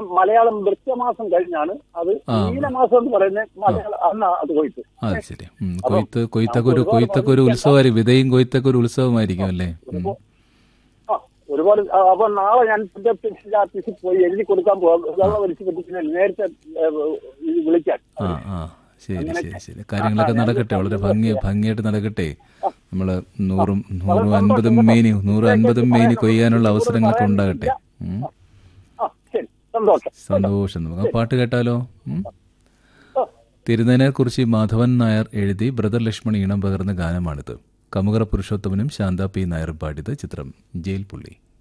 മലയാളം മലയാളം വൃത്യമാസം കഴിഞ്ഞാണ് അത് ആ. നീലമാസം എന്ന് പറയുന്നത് മലയാളം അന്നാ അത് കൊയ്ത്ത് അത് ശരി ഉം, കൊയ്ത്ത് കൊയ്ത്തൊക്കെ ഒരു കൊയ്ത്തൊക്കെ ഒരു ഉത്സവമായിരിക്കും വിതയും കൊയ്ത്തൊക്കെ ഒരു ഉത്സവമായിരിക്കും അല്ലേ ഉം. ആ ഒരുപാട് ആ, അപ്പൊ നാളെ ഞാൻ പഞ്ചായത്ത് ഓഫീസിൽ പോയി എഴുതി കൊടുക്കാൻ പോകാം വെള്ളം വലിച്ചു പറ്റിക്കുന്ന നേരത്തെ ഏ, ഇത് വിളിക്കാൻ ആ ആ ശരി ശരി ശരി കാര്യങ്ങളൊക്കെ നടക്കട്ടെ വളരെ ഭംഗി ഭംഗിയായിട്ട് നടക്കട്ടെ നമ്മള് നൂറും നൂറും അൻപതും മേനി നൂറും അൻപതും മേനി കൊയ്യാനുള്ള അവസരങ്ങളൊക്കെ ഉണ്ടാകട്ടെ ഉം. ആ ശരി സന്തോഷം സന്തോഷം നമുക്ക് ആ പാട്ട് കേട്ടാലോ ഉം. ആ. തിരുനനെ കുറിച്ച് മാധവൻ നായർ എഴുതി ബ്രദർ ലക്ഷ്മൺ ഈണം പകർന്ന ഗാനമാണിത് കമുകറ പുരുഷോത്തമനും ശാന്ത പി നായരും പാടിയത് ചിത്രം ജയിൽ പുള്ളി